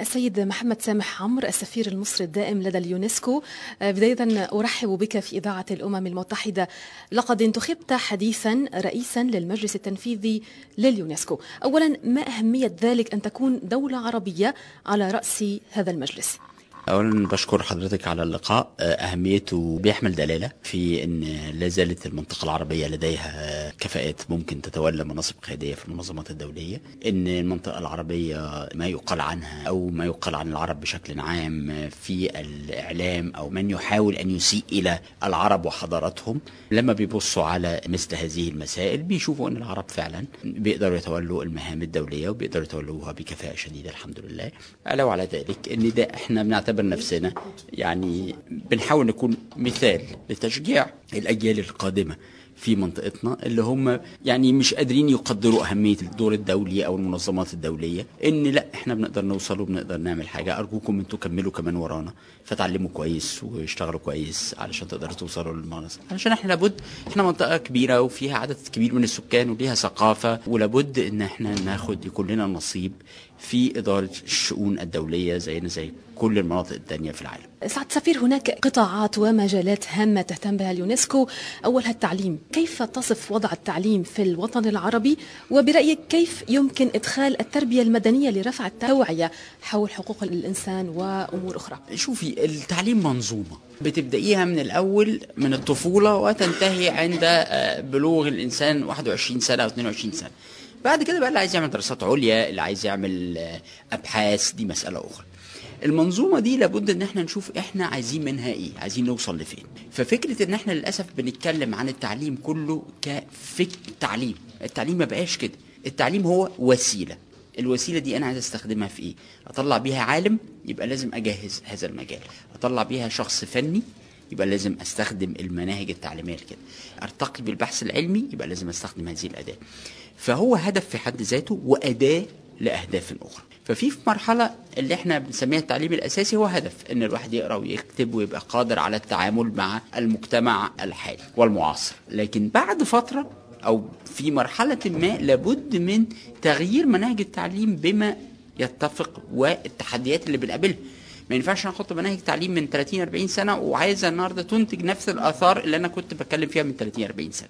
السيد محمد سامح عمرو السفير المصري الدائم لدى اليونسكو آه، بداية أرحب بك في إذاعة الأمم المتحدة لقد انتخبت حديثا رئيسا للمجلس التنفيذي لليونسكو أولا ما أهمية ذلك أن تكون دولة عربية على رأس هذا المجلس؟ اولا بشكر حضرتك على اللقاء اهميته بيحمل دلاله في ان لا زالت المنطقه العربيه لديها كفاءات ممكن تتولى مناصب قياديه في المنظمات الدوليه ان المنطقه العربيه ما يقال عنها او ما يقال عن العرب بشكل عام في الاعلام او من يحاول ان يسيء الى العرب وحضارتهم لما بيبصوا على مثل هذه المسائل بيشوفوا ان العرب فعلا بيقدروا يتولوا المهام الدوليه وبيقدروا يتولوها بكفاءه شديده الحمد لله علاوه على ذلك ان ده احنا بنعتبر نعتبر نفسنا يعني بنحاول نكون مثال لتشجيع الاجيال القادمه في منطقتنا اللي هم يعني مش قادرين يقدروا اهميه الدور الدولي او المنظمات الدوليه ان لا احنا بنقدر نوصل وبنقدر نعمل حاجه ارجوكم انتوا كملوا كمان ورانا فتعلموا كويس واشتغلوا كويس علشان تقدروا توصلوا للمناصب علشان احنا لابد احنا منطقه كبيره وفيها عدد كبير من السكان وليها ثقافه ولابد ان احنا ناخد يكون لنا نصيب في اداره الشؤون الدوليه زينا زي كل المناطق الثانيه في العالم. سعد سفير هناك قطاعات ومجالات هامه تهتم بها اليونسكو، اولها التعليم، كيف تصف وضع التعليم في الوطن العربي؟ وبرايك كيف يمكن ادخال التربيه المدنيه لرفع التوعيه حول حقوق الانسان وامور اخرى؟ شوفي التعليم منظومه بتبدأيها من الأول من الطفولة وتنتهي عند بلوغ الإنسان 21 سنة أو 22 سنة بعد كده بقى اللي عايز يعمل دراسات عليا اللي عايز يعمل ابحاث دي مساله اخرى المنظومه دي لابد ان احنا نشوف احنا عايزين منها ايه عايزين نوصل لفين ففكره ان احنا للاسف بنتكلم عن التعليم كله كفك تعليم التعليم ما بقاش كده التعليم هو وسيله الوسيله دي انا عايز استخدمها في ايه اطلع بيها عالم يبقى لازم اجهز هذا المجال اطلع بيها شخص فني يبقى لازم استخدم المناهج التعليميه كده ارتقي بالبحث العلمي يبقى لازم استخدم هذه الاداه فهو هدف في حد ذاته واداه لاهداف اخرى ففي في مرحلة اللي احنا بنسميها التعليم الأساسي هو هدف إن الواحد يقرأ ويكتب ويبقى قادر على التعامل مع المجتمع الحالي والمعاصر لكن بعد فترة أو في مرحلة ما لابد من تغيير مناهج التعليم بما يتفق والتحديات اللي بنقابلها ما ينفعش نحط مناهج تعليم من 30 40 سنه وعايزه النهارده تنتج نفس الاثار اللي انا كنت بتكلم فيها من 30 40 سنه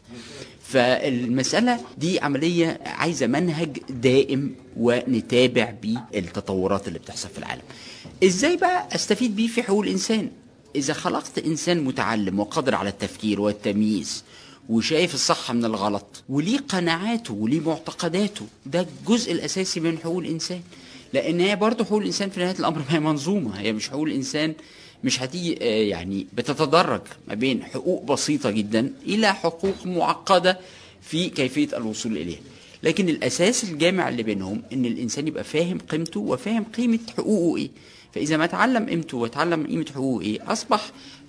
فالمسألة دي عملية عايزة منهج دائم ونتابع بيه التطورات اللي بتحصل في العالم ازاي بقى استفيد بيه في حقوق الانسان اذا خلقت انسان متعلم وقادر على التفكير والتمييز وشايف الصح من الغلط وليه قناعاته وليه معتقداته ده الجزء الاساسي من حقوق الانسان لان هي برضه حقوق الانسان في نهايه الامر ما هي منظومه هي مش حقوق الانسان مش هتيجي يعني بتتدرج ما بين حقوق بسيطه جدا الى حقوق معقده في كيفيه الوصول اليها لكن الاساس الجامع اللي بينهم ان الانسان يبقى فاهم قيمته وفاهم قيمه حقوقه ايه فاذا ما تعلم قيمته وتعلم قيمه حقوقه ايه اصبح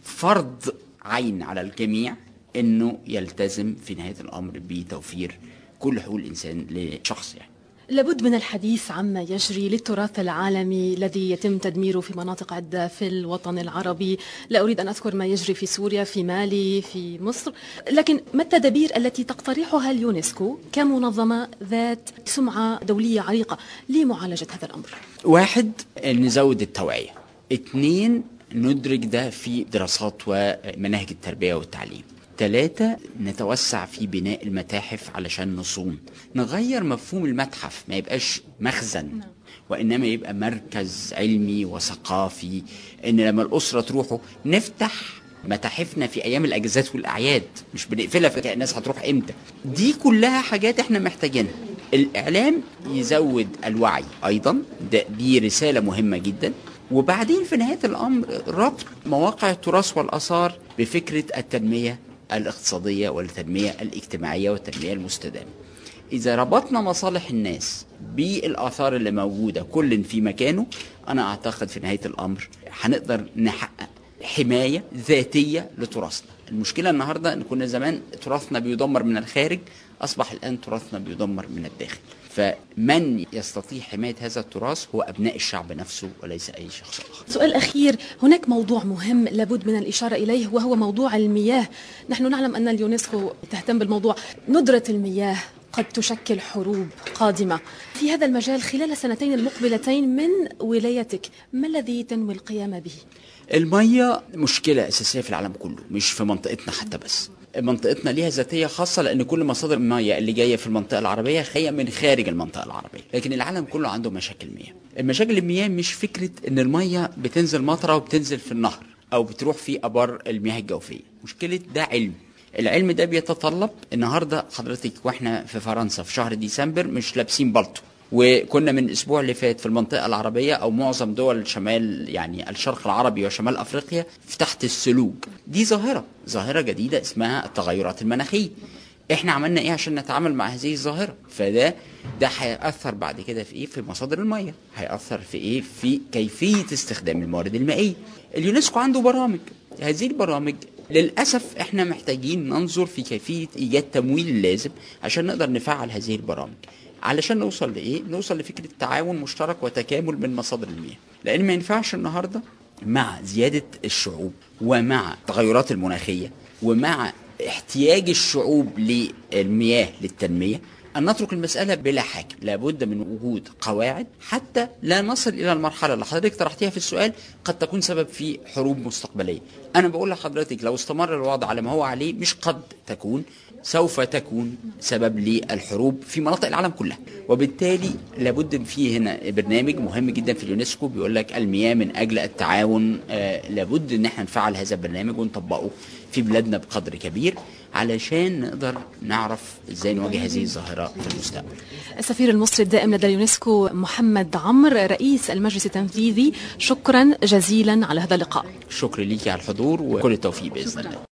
فرض عين على الجميع انه يلتزم في نهايه الامر بتوفير كل حقوق الانسان لشخص يعني لابد من الحديث عما يجري للتراث العالمي الذي يتم تدميره في مناطق عدة في الوطن العربي لا أريد أن أذكر ما يجري في سوريا في مالي في مصر لكن ما التدابير التي تقترحها اليونسكو كمنظمة ذات سمعة دولية عريقة لمعالجة هذا الأمر واحد نزود التوعية اثنين ندرج ده في دراسات ومناهج التربية والتعليم ثلاثة نتوسع في بناء المتاحف علشان نصون نغير مفهوم المتحف ما يبقاش مخزن وإنما يبقى مركز علمي وثقافي إن لما الأسرة تروحوا نفتح متاحفنا في ايام الاجازات والاعياد مش بنقفلها في الناس هتروح امتى دي كلها حاجات احنا محتاجينها الاعلام يزود الوعي ايضا ده دي رساله مهمه جدا وبعدين في نهايه الامر ربط مواقع التراث والاثار بفكره التنميه الاقتصادية والتنمية الاجتماعية والتنمية المستدامة إذا ربطنا مصالح الناس بالآثار اللي موجودة كل في مكانه أنا أعتقد في نهاية الأمر هنقدر نحقق حماية ذاتية لتراثنا المشكلة النهاردة أن كنا زمان تراثنا بيدمر من الخارج أصبح الآن تراثنا بيدمر من الداخل فمن يستطيع حماية هذا التراث هو أبناء الشعب نفسه وليس أي شخص آخر سؤال أخير هناك موضوع مهم لابد من الإشارة إليه وهو موضوع المياه نحن نعلم أن اليونسكو تهتم بالموضوع ندرة المياه قد تشكل حروب قادمة في هذا المجال خلال السنتين المقبلتين من ولايتك ما الذي تنوي القيام به؟ المية مشكلة أساسية في العالم كله مش في منطقتنا حتى بس منطقتنا ليها ذاتية خاصة لأن كل مصادر المياه اللي جاية في المنطقة العربية هي من خارج المنطقة العربية لكن العالم كله عنده مشاكل مياه المشاكل المياه مش فكرة أن المية بتنزل مطرة وبتنزل في النهر أو بتروح في أبار المياه الجوفية مشكلة ده علم العلم ده بيتطلب النهارده حضرتك واحنا في فرنسا في شهر ديسمبر مش لابسين بلطو وكنا من الاسبوع اللي فات في المنطقه العربيه او معظم دول شمال يعني الشرق العربي وشمال افريقيا في تحت السلوج دي ظاهره ظاهره جديده اسمها التغيرات المناخيه احنا عملنا ايه عشان نتعامل مع هذه الظاهره فده ده هيأثر بعد كده في ايه في مصادر الميه هيأثر في ايه في كيفيه استخدام الموارد المائيه اليونسكو عنده برامج هذه البرامج للاسف احنا محتاجين ننظر في كيفيه ايجاد تمويل اللازم عشان نقدر نفعل هذه البرامج علشان نوصل لايه نوصل لفكره تعاون مشترك وتكامل من مصادر المياه لان ما ينفعش النهارده مع زياده الشعوب ومع التغيرات المناخيه ومع احتياج الشعوب للمياه للتنميه أن نترك المسألة بلا حاكم لابد من وجود قواعد حتى لا نصل إلى المرحلة اللي حضرتك طرحتيها في السؤال قد تكون سبب في حروب مستقبلية أنا بقول لحضرتك لو استمر الوضع على ما هو عليه مش قد تكون سوف تكون سبب للحروب في مناطق العالم كلها وبالتالي لابد في هنا برنامج مهم جدا في اليونسكو بيقول لك المياه من اجل التعاون آه لابد ان احنا نفعل هذا البرنامج ونطبقه في بلادنا بقدر كبير علشان نقدر نعرف ازاي نواجه هذه الظاهره في المستقبل. السفير المصري الدائم لدى اليونسكو محمد عمرو رئيس المجلس التنفيذي شكرا جزيلا على هذا اللقاء. شكرا ليكي على الحضور وكل التوفيق باذن الله.